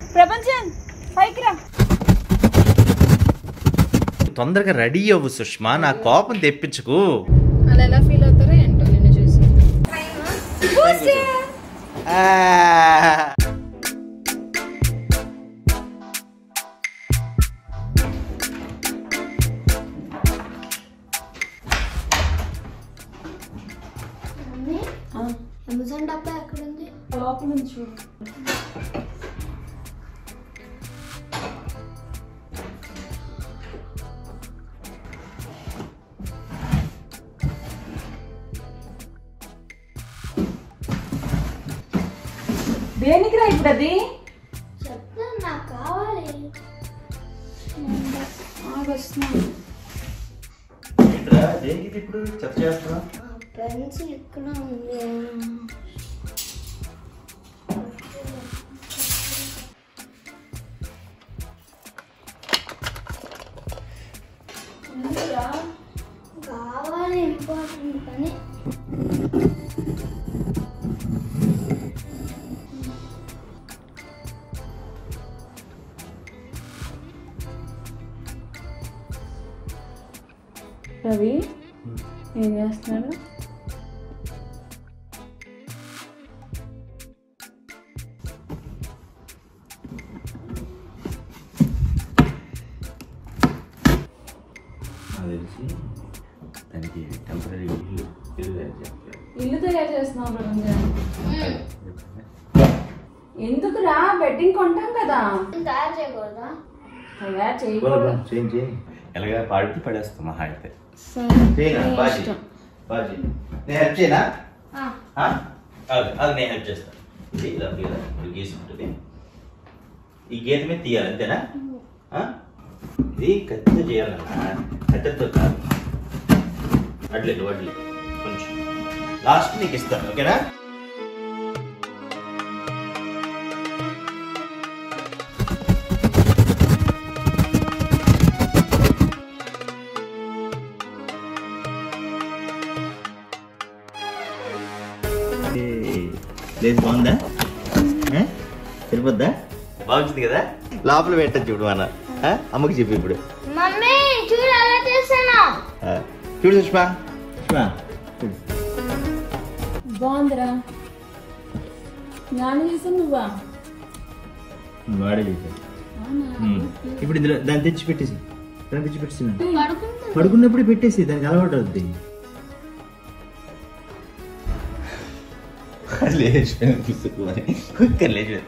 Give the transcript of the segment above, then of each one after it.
ప్రపంచం పైకి రా తొందరగా రెడీ అవ్వు సుష్మా నా కోపం తెప్పించుకు అలా ఎలా ఫీల్ అవుతారో ఏంటో నిన్ను చూసి అమెజాన్ డబ్బా ఎక్కడుంది లోపల ఉంది చూడు దేనికి రా ఇప్పుడు అది చెప్తా నాకు కావాలి వస్తున్నాను ఇప్పుడు చెత్త చేస్తున్నా పెన్సిల్ ఇక్కడ ఉంది కావాలి ఇంపార్టెంట్ పని రవి ఏం చేస్తున్నాడు నాకు తెలిసి దానికి టెంపరీ ఇల్లు ఇల్లు తయారు చేస్తారు. ఇల్లు తయారు చేస్తున్నావు ప్రపంచం ఎందుకు రా బెడ్డింగ్ కొంటాం కదా తయారు చేయకూడదా తయారు పోనీ, చేయకూడదు పోనీ, చేయండి చేయండి ఎలాగ పాడితే పడేస్తాం మహా అయితే సరే చేయనా నీ బాజీ ఇష్టం. బాజీ నేను హెల్ప్ చేయనా ఆ, ఆ? అది అది నేను హెల్ప్ చేస్తాను ఇది ఇలా ఇలా ఇప్పుడు గీసి ఉంటుంది ఈ గీత మీద తీయాలి అంతేనా ఆ? ఇది కత్తితో చేయాలన్నా కత్తితో కాదు వడ్లేదు వడ్లే కొంచెం లాస్ట్ నీకు ఇస్తాను ఓకేనా లేదు బాగుందా ఆ? సరిపోద్దా బాగుంటుంది కదా లోపల పెట్టచ్చు ఇప్పుడు మన ఆ? అమ్మకి చెప్పు ఇప్పుడు మమ్మీ చూడు అలా చేస్తాను ఆ. చూడు సుష్మా సుష్మా చూడు. బాగుందిరా నాన్న చేసాను నువ్వా వాడే చేశాడు ఉమ్. ఇప్పుడు ఇందులో దాన్ని తెచ్చి పెట్టేసి దాన్ని తెచ్చి పెట్టేసి పడుకుంటా పడుకున్నప్పుడు పెట్టేసి దానికి అలవాటు అవుద్ది లేచిపోయింది పుస్తకం కుక్క లేచిపోయింది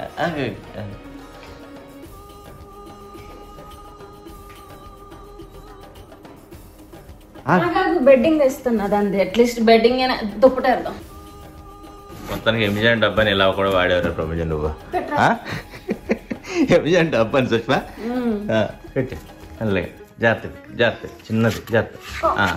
నాకు బెడ్డింగ్ తెస్తున్నా దాన్ని అట్లీస్ట్ బెడ్డింగ్ అయినా దుప్పటేద్దాం మొత్తానికి ఎంజాయ్ డబ్బాని ఇలా కూడా వాడేవారు ప్రపంచం నువ్వు ఎంజాయ్ డబ్బాని సుష్మా ఆ, పెట్టు అలాగే జాగ్రత్త జాగ్రత్త చిన్నది జాగ్రత్త ఆ.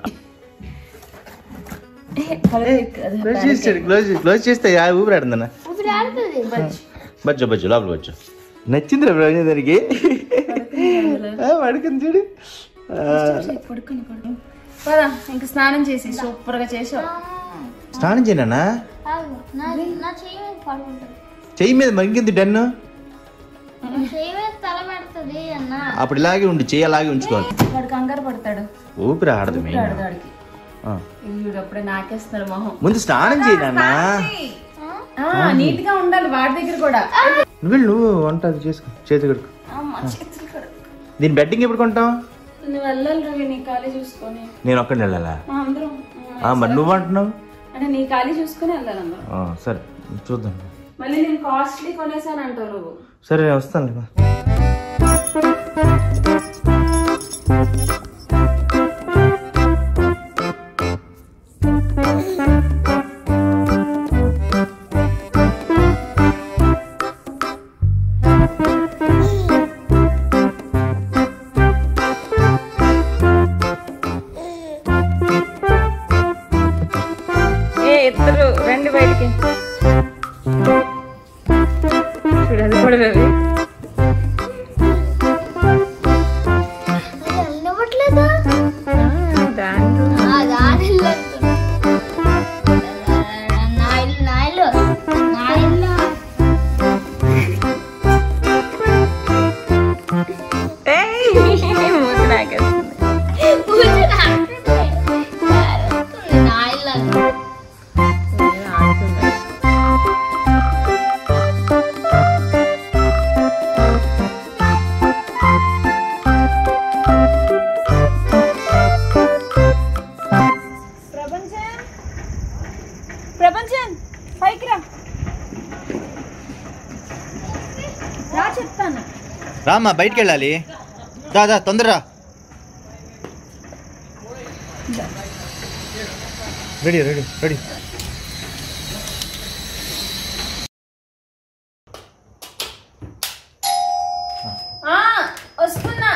క్లోజ్ చేస్తాడు క్లోజ్ క్లోజ్ చేస్తే యా ఊపిరాడుందన్న ఇప్పుడు ఆడుతుంది బజ్జో బజ్జో లోపల బజ్జో నచ్చింది రా ప్రవీణ దానికి ఆ, పడుకుంది చూడు ఆ, పడుకుని పడుకుని పదా ఇంక స్నానం చేసి సూపర్ గా చేసావు స్నానం చేయనా ఆగు. నా నా చెయ్యి మీద పడుకుంటుంది చెయ్యి మీద మరిగింది డన్ను నా చెయ్యి మీద తల పెడుతుంది అన్న అప్పుడు ఇలాగే ఉండి చెయ్యి అలాగే ఉంచుకోవాలి వాడు కంగారు పడతాడు ఊపిరి ఆడదు మెయిన్ ఆడదాడికి వీడు అప్పుడే నాకేస్తున్నాడు మొహం ముందు స్నానం చేయనన్నా నీట్ గా ఉండాలి వాడి దగ్గర కూడా నువ్వు వెళ్ళు, నువ్వు వంట అది చేసుకో చేతి కడుకు అమ్మ, చేతులు కడుక్కో. దీని బెడ్డింగ్ ఎప్పుడు కొంటావు నువ్వు వెళ్ళాలి రవి నీ ఖాళీ చూసుకొని నేను ఒక్కడిని వెళ్ళాలా మా అందరం ఆ, మరి నువ్వు అంటున్నావు అంటే నీ ఖాళీ చూసుకొని వెళ్ళాలి అందరం ఆ, సరే చూద్దాం మళ్ళీ నేను కాస్ట్లీ కొనేసాను అంటావు నువ్వు సరే నేను వస్తాను ఏ ఇద్దరు రండి బయటికి చూడు అది కూడా రవి వెళ్ళవట్లేదా దాంట్లో దాని నా ఇల్లు నా ఇల్లు నా ఇల్లు రామ్మా బయటికి వెళ్ళాలి దా దా తొందరరా రెడీ రెడీ రెడీ ఆ, వస్తున్నా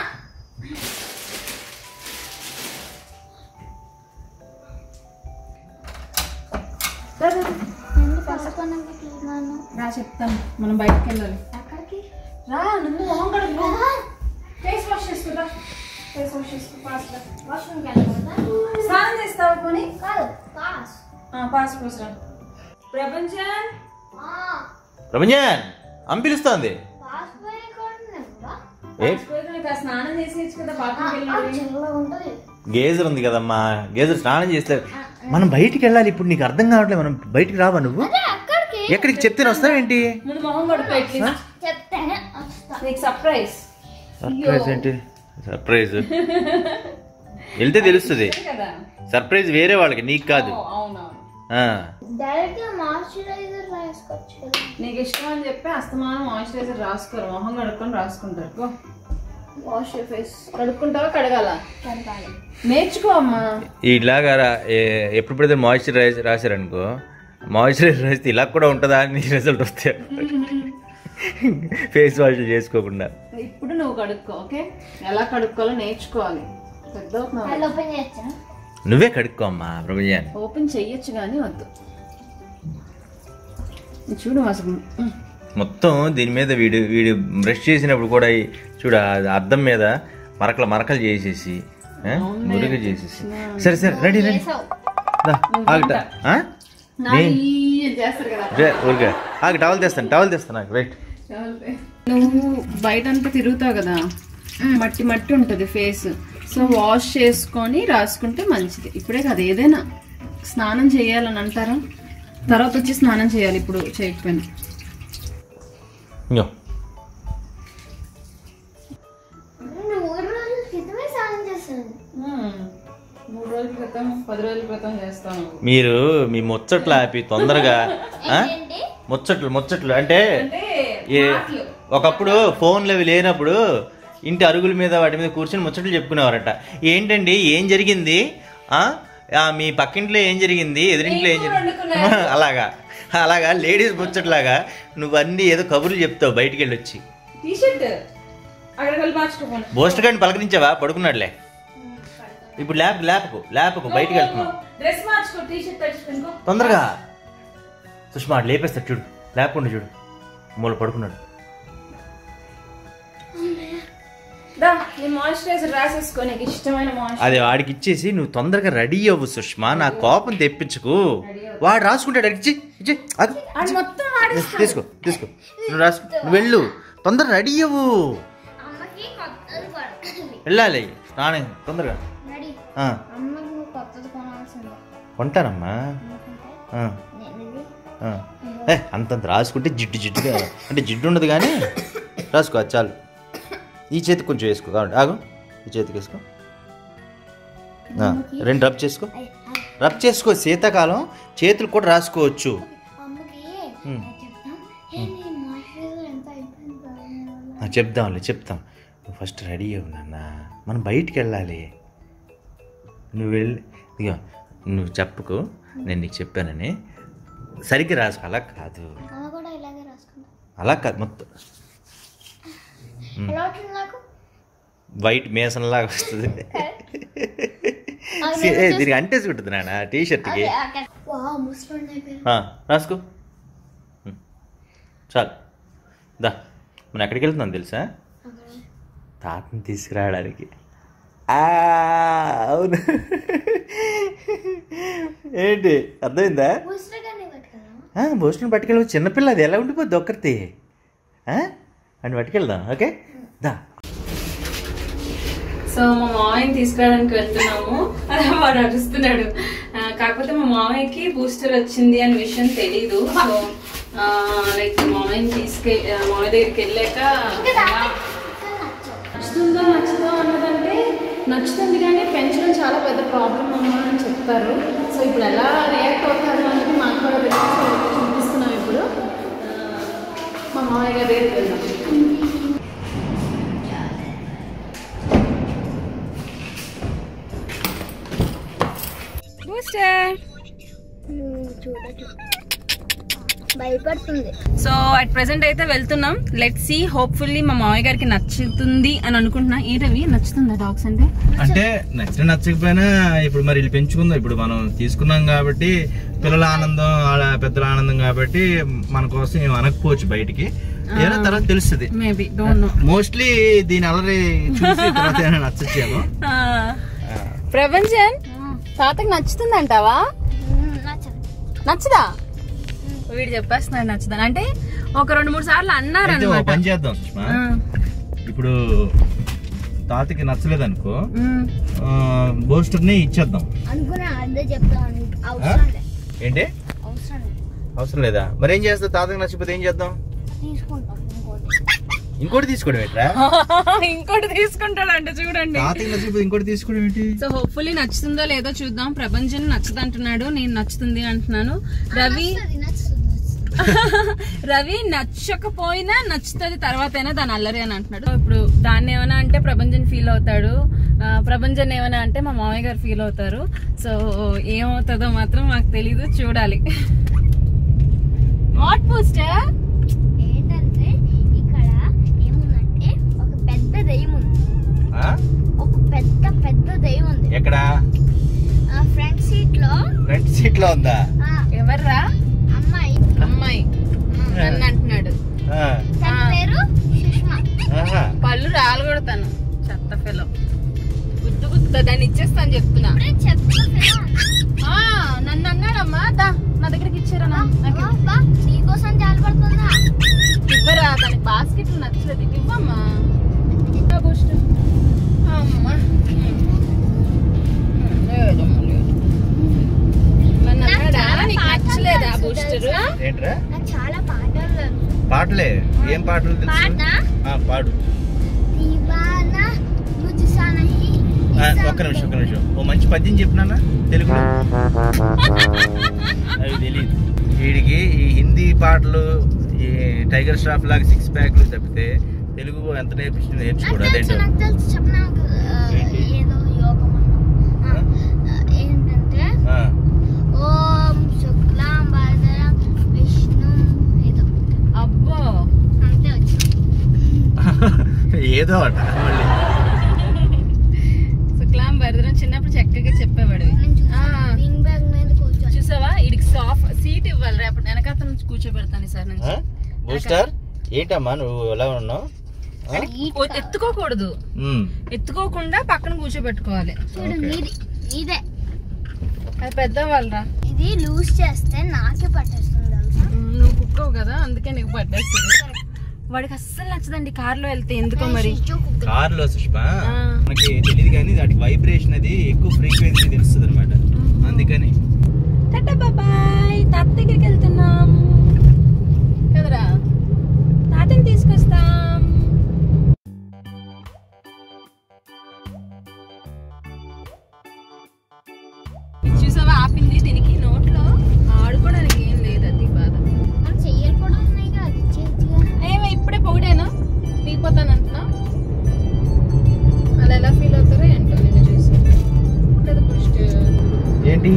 రా, రా, రా. నేను పసుకొనట్లేను రా చెప్తాను మనం బయటకు వెళ్ళాలి ఎక్కడికి రా నువ్వు మొహం కడుగు ఫేస్ వాష్ చేసుకుంటా ఫేస్ వాష్ చేసుకో ఫాస్ట్ వాష్రూమ్కి వెళ్ళకూడదా స్నానం చేస్తావా పోనీ కాదు పాస్ పాస్ పోసరా ప్రపంచం రమజాన్ అమ్మ పిలుస్తోంది పాస్ పోయి కూడా ఏ నీకు ఆ స్నానం చేసేయచ్చు కదా బాత్రూమ్కి వెళ్ళి చిల్లగా ఉంటుంది గేజర్ ఉంది కదమ్మా గేజర్ స్నానం చేస్తే మనం బయటికి వెళ్ళాలి ఇప్పుడు నీకు అర్థం కావట్లేదు మనం బయటికి రావా నువ్వు అక్కడికి ఎక్కడికి చెప్తే వస్తావేంటి ముందు మొహం కడుపు అట్లీస్ట్ చెప్తేనే వస్తా నీకు సర్ప్రైజ్ సర్ప్రైజ్ ఏంటి సర్ప్రైజ్ వెళ్తే తెలుస్తుంది కదా సర్ప్రైజ్ వేరే వాళ్ళకి నీకు కాదు ఓ, అవునవును ఆ. డైరెక్ట్ గా మాయిశ్చరైజర్ రాసుకోవచ్చు కదా నీకు ఇష్టం అని చెప్పి అస్తమానం మాయిశ్చరైజర్ రాసుకోరు మొహం కడుక్కొని రాసుకుంటారు గో వాష్ ఫేస్ కడుక్కుంటావా కడగాల కడగాలి నేర్చుకో అమ్మా ఇలాగా రా- ఏ- ఎప్పుడు పడితే మాయిశ్చరైజ్ రాశారనుకో మాయిశ్చరైజర్ రాస్తే ఇలా కూడా ఉంటుందా అని రిజల్ట్ వస్తే ఫేస్ వాష్ చేసుకోకుండా ఇప్పుడు నువ్వు కడుక్కో ఓకే ఎలా కడుక్కోవాలో నేర్చుకోవాలి పెద్ద అది ఓపెన్ చేయొచ్చా నువ్వే కడుక్కో అమ్మా ప్రపంచాన్ని ఓపెన్ చెయ్యొచ్చు కానీ వద్దు ఇది చూడు అసలు ఉమ్. మొత్తం దీని మీద వీడు వీడు బ్రష్ చేసినప్పుడు కూడా ఈ- చూడు ఆ అద్దం మీద మరకలు మరకలు చేసేసి ఆ? మురుగు చేసేసి సరే సరే రెడీ రెడీ దా, ఆగుట ఆ? నాది ఇది చేస్తారు కదా రే, ఊరికే ఆగు టవల్ తెస్తాను టవల్ తెస్తాను నాకు రైట్ నువ్వు బయట అంతా తిరుగుతావు కదా మట్టి మట్టి ఉంటుంది ఫేస్ సో వాష్ చేసుకొని రాసుకుంటే మంచిది ఇప్పుడే కదా ఏదైనా స్నానం చేయాలని అంటారా తర్వాత వచ్చి స్నానం చేయాలి ఇప్పుడు చేయకపోయినా ఇంకో నేను మూడు రోజుల క్రితమే స్నానం చేశాను మూడు రోజుల క్రితం పది రోజుల క్రితం చేస్తాను మీరు మీ ముచ్చట్లు ఆపి తొందరగా ఆ? ఏంటి ముచ్చట్లు ముచ్చట్లు అంటే అంటే ఏ ఒకప్పుడు ఫోన్లు అవి లేనప్పుడు ఇంటి అరుగుల మీద వాటి మీద కూర్చొని ముచ్చట్లు చెప్పుకునేవారట ఏంటండి ఏం జరిగింది ఆ? ఆ, మీ పక్కింట్లో ఏం జరిగింది ఎదురింట్లో ఏం జరిగింది అలాగా అలాగా లేడీస్ ముచ్చట్లాగా నువ్వు అన్ని ఏదో కబుర్లు చెప్తావు బయటికి వెళ్ళి వచ్చి టీ షర్ట్ అక్కడ కలిపి మార్చుకోపోను బోస్ట్ గారిని పలకరించావా పడుకున్నాడులే ఇప్పుడు ల్యాబ్ ల్యాబ్కు ల్యాబ్కు బయటికి వెళ్తున్నావు డ్రెస్ మార్చుకో టీ షర్ట్ తడిచిపోనుకో తొందరగా సుష్మా అటు లేపేస్తాడు చూడు లేకుండా చూడు మూల పడుకున్నాడు దా నీ మాయిశ్చరైజర్ రాసేసుకో నీకు ఇష్టమైన మాయిశ్చరైజర్ అది వాడికి ఇచ్చేసి నువ్వు తొందరగా రెడీ అవ్వు సుష్మా నా కోపం తెప్పించుకు వాడు రాసుకుంటాడు అడిగి ఇచ్చి, ఇచ్చి, ఆగు. అది మొత్తం ఆడి తీసుకో తీసుకో నువ్వు రాసుకో నువ్వు వెళ్ళు తొందరగా రెడీ అవ్వు అమ్మకి కొత్తది కొనాలి వెళ్ళాలి స్నానం తొందరగా రెడీ ఆ, అమ్మకి నువ్వు కొత్తది కొనాల్సిందే కొంటానమ్మా ఎందుకంటే ఆ, నేను ఇది ఆ. ఏ అంతంత రాసుకుంటే జిడ్డు జిడ్డుగా అంటే జిడ్డు ఉండదు కానీ రాసుకో అది చాలు ఈ చేతికి కొంచెం వేసుకో కాబట్టి ఆగు ఈ చేతికి వేసుకో ఆ, రెండు రబ్ చేసుకో అయ్, అయ్. రబ్ చేసుకో శీతాకాలం చేతులు కూడా రాసుకోవచ్చు అమ్మకి ఉమ్. చెప్తాం ఏ నీ మాయిశ్చరైజర్ ఎంత అయిపోయింది కదా ఆ, చెప్దాంలే చెప్తాం నువ్వు ఫస్ట్ రెడీ అవ్వు నాన్న మనం బయటికి వెళ్ళాలి నువ్వు వెళ్ళి ఇదిగో నువ్వు చెప్పుకో నేను నీకు చెప్పానని సరిగ్గా రాసుకో అలా కాదు అమ్మ కూడా ఇలాగే రాసుకుంటా అలా కాదు మొత్తం ఎలా వచ్చింది నాకు వైట్ మేసన్లాగా వస్తుంది అది ఏ, దీనికి అంటేసి ఉంటుంది నాన్న టీ షర్ట్కి వా ముసలి అయిపోయారు రాసుకో ఉమ్. చాలు దా మనం ఎక్కడికి వెళ్తున్నాం తెలుసా తాతని తీసుకురావడానికి ఆ, అవును ఏంటి అర్థమైందా ముసలిగానే పట్టుకెళ్దాం భోజనం పట్టుకెళ్ళి చిన్నపిల్ల అది ఎలా ఉండిపోద్ది ఒక్కరితే అని పట్టుకెళ్దాం ఓకే దా సో మా మామయ్యని తీసుకురావడానికి వెళ్తున్నాము అలా వాడు అరుస్తున్నాడు ఆ, కాకపోతే మా మామయ్యకి బూస్టర్ వచ్చింది అనే విషయం తెలీదు సో లైక్ మామయ్యని తీసుకె ఆ, మామయ్య దగ్గరికి వెళ్ళాక నచ్చుతుందో నచ్చుదో అన్నదంటే నచ్చుతుంది కానీ పెంచడం చాలా పెద్ద ప్రాబ్లం అమ్మా అని చెప్తారు సో ఇప్పుడు ఎలా రియాక్ట్ అవుతారు అనేది మాకు కూడా తెలియదు. సో చూపిస్తున్నాం ఇప్పుడు ఆ, మా మామయ్య గారి దగ్గరికి వెళ్దాం భయపడుతుంది సో అట్ ప్రెసెంట్ అయితే వెళ్తున్నాం లెట్ సి హోప్ఫుల్లీ మా మామయ్య గారికి నచ్చుతుంది అని అనుకుంటున్నా ఏంటవి నచ్చుతుందా డాగ్స్ అంటే అంటే నచ్చిన నచ్చకపోయినా ఇప్పుడు మరి వీళ్ళు పెంచుకుందాం ఇప్పుడు మనం తీసుకున్నాం కాబట్టి పిల్లల ఆనందం వాళ్ళ పెద్దల ఆనందం కాబట్టి మన కోసం ఏం అనకపోవచ్చు బయటికి ఏదో తర్వాత తెలుస్తుంది మేబీ డోంట్ నో మోస్ట్లీ దీని అలరి చూసి తర్వాత ఏమైనా నచ్చచ్చేమో ప్రపంచన్ తాతకి నచ్చుతుందంటావా నచ్చదు నచ్చదా వీడు చెప్పేస్తున్నాడు నచ్చుదని అంటే ఒక రెండు మూడు సార్లు అన్నారు అయితే ఓ అనమాట పని చేద్దాం సుష్మా ఇప్పుడు తాతకి నచ్చలేదు అనుకో బోస్టర్ ని ఇచ్చేద్దాం అనుకున్నా అదే చెప్తాను అవసరం లేదు ఏంటి అవసరం లేదు అవసరం లేదా మరి ఏం చేస్తావు తాతకి నచ్చకపోతే ఏం చేద్దాం తీసుకుంటాం ఇంకోటి ఇంకోటి తీసుకోవడం ఏంట్రా ఇంకోటి తీసుకుంటాడంట చూడండి తాతకి నచ్చకపోతే ఇంకోటి తీసుకోవడం ఏంటి సో హోప్ఫుల్లీ నచ్చుతుందో లేదో చూద్దాం ప్రపంచం నచ్చదు అంటున్నాడు నేను నచ్చుతుంది అంటున్నాను రవి నచ్చుతుంది నచ్చుతుంది నచ్చుతుంది. రవి నచ్చకపోయినా నచ్చుతుంది తర్వాత అయినా దాని అల్లరి అని అంటున్నాడు ఇప్పుడు దాన్ని ఏమైనా అంటే ప్రభంజన్ ఫీల్ అవుతాడు ఆ, ప్రభంజన్ ఏమైనా అంటే మా మామయ్య గారు ఫీల్ అవుతారు సో ఏమవుతుందో మాత్రం మాకు తెలీదు చూడాలి వాట్ పోస్టర్ ఏంటంటే ఇక్కడ ఏముందంటే ఒక పెద్ద దెయ్యం ఉంది ఆ? ఒక పెద్ద పెద్ద దెయ్యం ఉంది ఎక్కడ ఆ ఫ్రంట్ సీట్ లో ఫ్రంట్ సీట్ లో ఉందా ఆ ఎవర్రా అమ్మాయి అమ్మాయి నన్ను అంటున్నాడు ఆ. తన ఆ. పేరు సుష్మా ఆహా. పళ్ళు రాలగొడతాను చెత్త ఫెలో గుద్దు గుద్దు దాన్ని ఇచ్చేస్తాను చెప్తున్నా ఇప్పుడే చెప్తా ఆ, నన్ను అన్నాడమ్మా దా నా దగ్గరికి ఇచ్చారా నా- నాకు ఇవ్వు. బా నీకోసం జాలి పడుతుందా ఇవ్వరా దానికి బాస్కెట్ నచ్చలేదు ఇటు ఇవ్వమ్మా ఇవ్వ బూస్ట్ అమ్మా లేదమ్మా, లేదు. నన్ను నాకు అన్నాడా చాలా నీకు పాఠాలు నచ్చలేదా తెలుసు బూస్టర్ తెలుసా? ఏంట్రా నాకు చాలా పాటలు తెలుసు. పాటలే ఏం పాటలు తెలుసు పాట ఆ, పాడు దీవానా ముజ్సా నహీ ఆ, ఒక్క నిమిషం ఒక్క నిమిషం ఓ మంచి పద్యం చెప్పినానా తెలుగులో అవి తెలియదు వీడికి ఈ హిందీ పాటలు ఈ టైగర్ ష్రాఫ్ లాగా సిక్స్ ప్యాక్లు తప్పితే తెలుగు ఎంత నేర్పించింది నాకు నేర్చుకోడు తెలుసు అదేంటో నాకు తెలుసు చెప్పనా ఏంటి? ఏదో యోగం అన్నాం. ఆ, ఆ, ఏంటంటే ఆ, ఓం శుక్లాం వరదరం విష్ణు ఏదో అబ్బో అంతే వచ్చింది ఏదో అట మళ్ళీ శుక్లాం భరద్రం చిన్నప్పుడు చక్కగా చెప్పేవాడు నేను చూసాను వింగ్ బ్యాగ్ మీద కూర్చొని చూసావా ఇడికి సాఫ్ట్ సీట్ ఇవ్వాలి రేపటి వెనకాత నుంచి కూర్చోబెడతాను సార్ నుంచి ఆ? బూస్టర్ ఏంటమ్మా నువ్వు ఎలా ఉన్నావు ఆ? ఓ- ఎత్తుకోకూడదు ఉమ్. ఎత్తుకోకుండా పక్కన కూర్చోబెట్టుకోవాలి చూడు ఓకే. నీది ఇదే అది పెద్ద వాళ్ళరా ఇది లూజ్ చేస్తే నాకే పట్టేస్తుంది తెలుసా నువ్వు కుక్కవు కదా అందుకే నీకు పట్టేస్తుంది వాడికి అస్సలు నచ్చదండి కార్లో వెళ్తే ఎందుకో మరి కార్లో సుష్మా ఆ. మనకి తెలియదు కానీ వాటి వైబ్రేషన్ అది ఎక్కువ ఫ్రీక్వెన్సీ తెలుస్తుంది అనమాట అందుకని టాటా బాబాయ్ తాత దగ్గరికి వెళ్తున్నాం కదరా తాతని తీసుకొస్తాం ఇది చూసావా ఆపింది దీనికి నోట్లో ఆడుకోవడానికి ఏం లేదు అది బాధ మన చెయ్యలు కూడా ఉన్నాయి కదా అది చేతిగా ఏమో ఇప్పుడే పొగిడాను దిగిపోతానంటున్నా అలా ఎలా ఫీల్ అవుతారో ఏంటో నిన్ను చూసి లేదా పుష్టి ఏంటి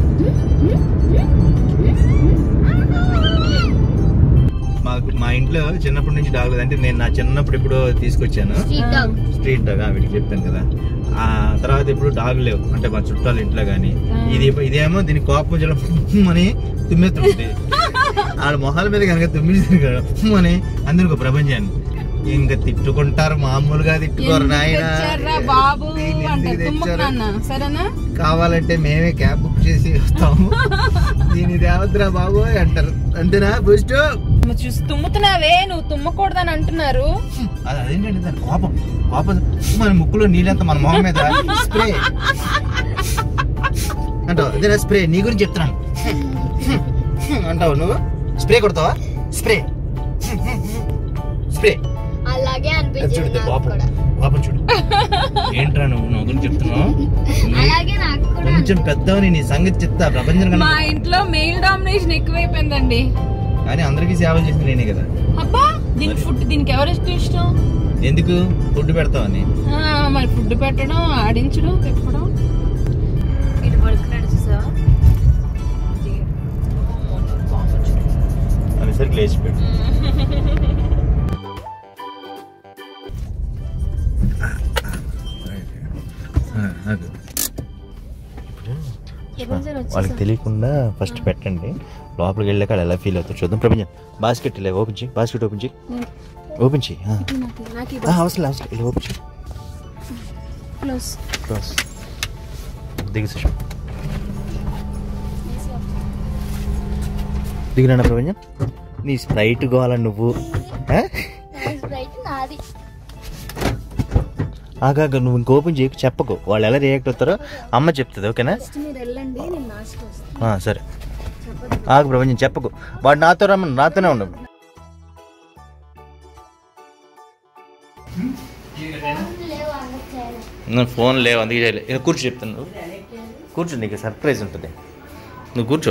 మాకు మా ఇంట్లో చిన్నప్పటి నుంచి డాగ్ లేదు అంటే నేను నా చిన్నప్పుడు ఎప్పుడో తీసుకొచ్చాను స్ట్రీట్ డాగ్ స్ట్రీట్ డాగ్ ఆ, వీటికి చెప్పాను కదా ఆ తర్వాత ఎప్పుడు డాగ్ లేవు అంటే మా చుట్టాల ఇంట్లో కానీ ఇది ఇదేమో దీని కోపం చాలా అని తుమ్మెత్తుంటుంది వాళ్ళ మొహాల మీద కనుక తుమ్మింది కదా అని అందరికి ఒక ప్రపంచాన్ని ఇంకా తిట్టుకుంటారు మామూలుగా తిట్టుకోరు నాయన తెచ్చారా బాబు దీన్ని అంటే ఎందుకు తుమ్మకు తెచ్చారు? నాన్న సరేనా కావాలంటే మేమే క్యాబ్ బుక్ చేసి వస్తాము దీని దేవద్రా బాబోయ్ అంటారు అంతేనా బూస్ట్ మరి చూసి తుమ్ముతున్నావే నువ్వు తుమ్మకూడదని అంటున్నారు అది అదేంటంటే దాని కోపం కోపం మన ముక్కులో నీళ్ళంతా మన మొహం మీద స్ప్రే అంటావు అదేనా స్ప్రే నీ గురించి చెప్తున్నాను అంటావు నువ్వు స్ప్రే కొడతావా స్ప్రే స్ప్రే అలాగే అది అనిపించింది చూడు నాకు కోపం కూడా కోపం చూడు ఏంట్రా నువ్వు నా గురించి చెప్తున్నావు అలాగే నాకు కూడా కొంచెం పెద్దవని నీ సంగతి చెప్తా ప్రపంచం మా కన్నా ఇంట్లో మెయిల్ డామినేషన్ ఎక్కువైపోయిందండి కానీ అందరికీ సేవలు చేసి నేనే కదా అబ్బా దీనికి ఫుడ్ దీనికి ఎవరు ఎక్కువ ఇష్టం ఎందుకు ఫుడ్ పెడతావని ఆ, మరి ఫుడ్ పెట్టడం ఆడించడం తిప్పడం ఇటు పడుకున్నాడు చూసావా అనేసరికి లేచిపోయాడు వాళ్ళకి తెలియకుండా ఫస్ట్ పెట్టండి లోపలికి వెళ్ళాక వాళ్ళు ఎలా ఫీల్ అవుతారు చూద్దాం ప్రపంచం బాస్కెట్ ఇలా ఓపెన్ చేయి బాస్కెట్ ఓపెన్ చేయి ఓపెన్ చేయి ఆ. ఆ, అవసరం లేదు, అవసరం లేదు. ఇలా ఓపెన్ చేయి క్లోజ్ క్రాస్ దిగి సుష్మ దిగినా ప్రపంచం నీ స్ప్రైట్ కావాలా నువ్వు ఆ? స్ప్రైట్ నాది ఆగాక నువ్వు ఇంక ఓపెన్ చేయకు చెప్పకు వాళ్ళు ఎలా రియాక్ట్ అవుతారో అమ్మ చెప్తుంది ఓకేనా ఫస్ట్ మీరు వెళ్ళండి నేను లాస్ట్ వస్తాను ఆ, సరే ఆగు ప్రపంచం చెప్పకు వాడు నాతో రమ్మను నాతోనే ఉండవు లేవు అందుకు చేయలేదు నేను ఫోన్ లేవు అందుకే చేయలే ఇలా కూర్చో చెప్తాను నువ్వు కూర్చో నీకు సర్ప్రైజ్ ఉంటుంది నువ్వు కూర్చో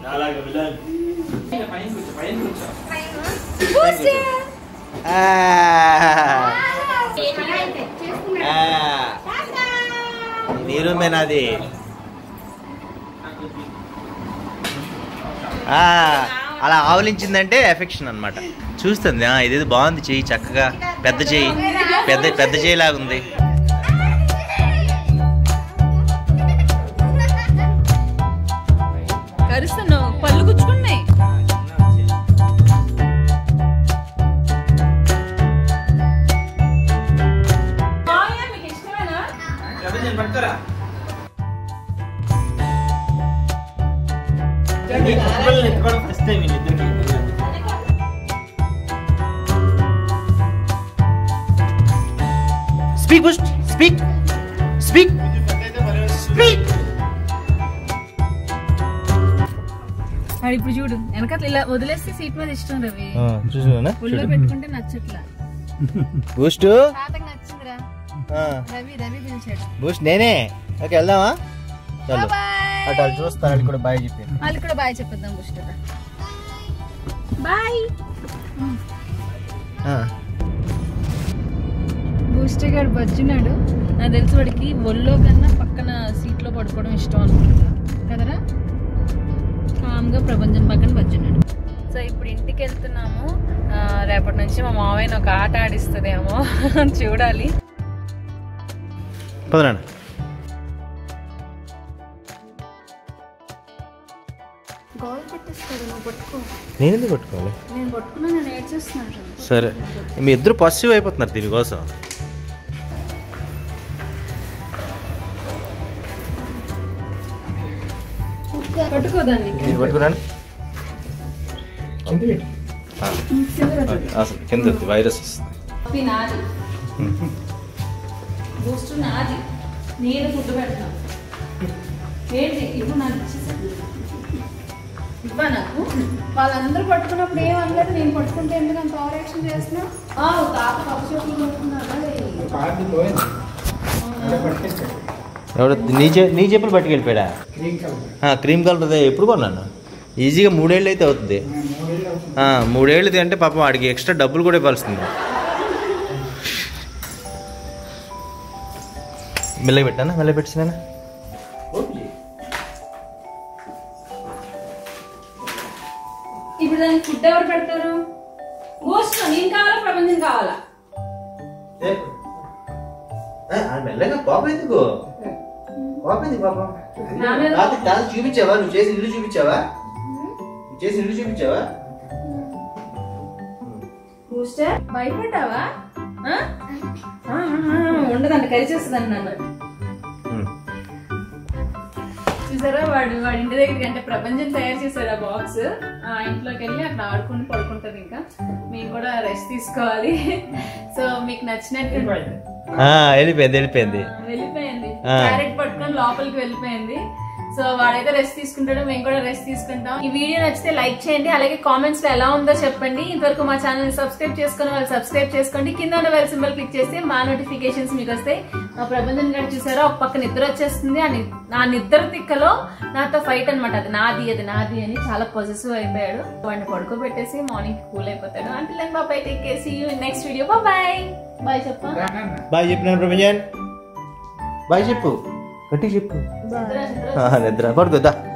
మీరు మేనాది ఆ, అలా ఆవలించిందంటే ఎఫెక్షన్ అనమాట చూస్తుంది ఆ, ఇదేదో బాగుంది చెయ్యి చక్కగా పెద్ద చెయ్యి పెద్ద పెద్ద చెయ్యి లాగుంది కరుస్తున్నావు పళ్ళు గుచ్చుకున్నాయి మీకు ఇష్టమేనా స్పీక్ బుస్ట్ స్పీక్ స్పీక్ స్పీక్ వాడు ఇప్పుడు చూడు వెనకాల ఇలా వదిలేస్తే సీట్ మీద ఇష్టం రవి చూసానా ఒళ్ళో పెట్టుకుంటే నచ్చట్లా బూస్ట్ తాతకు నచ్చిందిరా రవి రవి పిలిచాడు బూస్ట్ నేనే ఓకే వెళ్దామా చలో బాయ్ అటు వాళ్ళు చూస్తారు వాళ్ళు కూడా బాయ్ చెప్పి వాళ్ళు కూడా బాయ్ చెప్పేద్దాం బుష్ట బాయ్ బూస్టర్ గారు బజ్జున్నాడు నాకు తెలిసి వాడికి ఒళ్ళో కన్నా పక్కన సీట్లో పడుకోవడం ఇష్టం అనుకుంటా కదరా కామ్గా ప్రపంచం పక్కన బజ్జున్నాడు సో ఇప్పుడు ఇంటికి వెళ్తున్నాము ఆ, రేపటి నుంచి మా మావయ్యని ఒక ఆట ఆడిస్తుందేమో చూడాలి పదనాన్న గోల్ పెట్టేస్తాడు నువ్వు పట్టుకో నేను ఎందుకు పట్టుకోవాలి నేను పట్టుకున్నా నేను ఏడ్చేస్తున్నాను సరే మీ ఇద్దరు పాజిటివ్ అయిపోతున్నారు దీనికోసం పట్టుకోదాన్ని మీరు పట్టుకున్నాను అసలు కింద ఉంది, వైరస్ వస్తుంది కాఫీ నాది బూస్ట్ నాది నేను ఫుడ్ పెడతాను ఏంటి ఇవ్వు నాకు ఇచ్చేసాను ఇవ్వా నాకు వాళ్ళందరూ పట్టుకున్నప్పుడు ఏం అనలేదు నేను పట్టుకుంటే ఎందుకు అంత ఓవర్ యాక్షన్ చేస్తున్నా తాత పప్పు చెప్పులు పట్టుకున్నారా ఎవడు నీ చే నీ చెప్పులు పట్టుకెళ్ళిపోయాడా క్రీమ్ కలర్ అదే ఎప్పుడు కొన్నాను ఈజీగా మూడేళ్ళు అయితే అవుతుంది ఆ, మూడేళ్ళు అంటే పాపం వాడికి ఎక్స్ట్రా డబ్బులు కూడా ఇవ్వాల్సింది మెల్లగా పెట్టానా మెల్లగా పెట్టినా ఇప్పుడు దానికి ఫుడ్ ఎవరు పెడతారు బూస్ట్ నేను కావాలా ప్రపంచం కావాలా మెల్లగా పాపం ఎందుకు పాపం ఎందుకు పాపం నా మీద తాత తాత చూపించావా నువ్వు చేసి ఇల్లు చూపించావా నువ్వు చేసి ఇల్లు చూపించావా బూస్టర్ భయపడ్డావా ఆ? ఆ, ఆ, ఆ, ఉండదంట కలిసేస్తుందండి నన్ను చూసారా వాడు వాడి ఇంటి దగ్గరికి అంటే ప్రపంచం తయారు చేశాడు ఆ బాక్స్ ఆ ఇంట్లోకి వెళ్ళి అక్కడ ఆడుకుని పడుకుంటది ఇంకా మేము కూడా రెస్ట్ తీసుకోవాలి సో మీకు నచ్చినట్టు వెళ్ళిపోయింది వెళ్ళిపోయింది ఆ, వెళ్ళిపోయింది ఆ. క్యారెట్ పట్టుకొని లోపలికి వెళ్ళిపోయింది సో వాడైతే రెస్ట్ తీసుకుంటాడు మేము కూడా రెస్ట్ తీసుకుంటాం ఈ వీడియో నచ్చితే లైక్ చేయండి అలాగే కామెంట్స్ లో ఎలా ఉందో చెప్పండి ఇంతవరకు మా ఛానల్ సబ్స్క్రైబ్ చేసుకుని వాళ్ళు సబ్స్క్రైబ్ చేసుకోండి కింద ఉన్న బెల్ సింబల్ క్లిక్ చేస్తే మా నోటిఫికేషన్స్ మీకు వస్తాయి మా ప్రబంధన్ గారు చూసారా ఒక పక్క నిద్ర వచ్చేస్తుంది ఆ ని- ఆ నిద్ర తిక్కలో నాతో ఫైట్ అన్నమాట అది నాది అది నాది అని చాలా పొజిటివ్ అయిపోయాడు వాడిని పడుకోబెట్టేసి మార్నింగ్ కూల్ అయిపోతాడు అంటే బాబాయ్ టేక్ కేసీ you next video bye bye చెప్పా బాయ్ చెప్పినాను ప్రపంచన్ బాయ్ చెప్పు గట్టి చెప్పు నిద్ర నిద్ర ఆ, నిద్ర పడుకోద్దా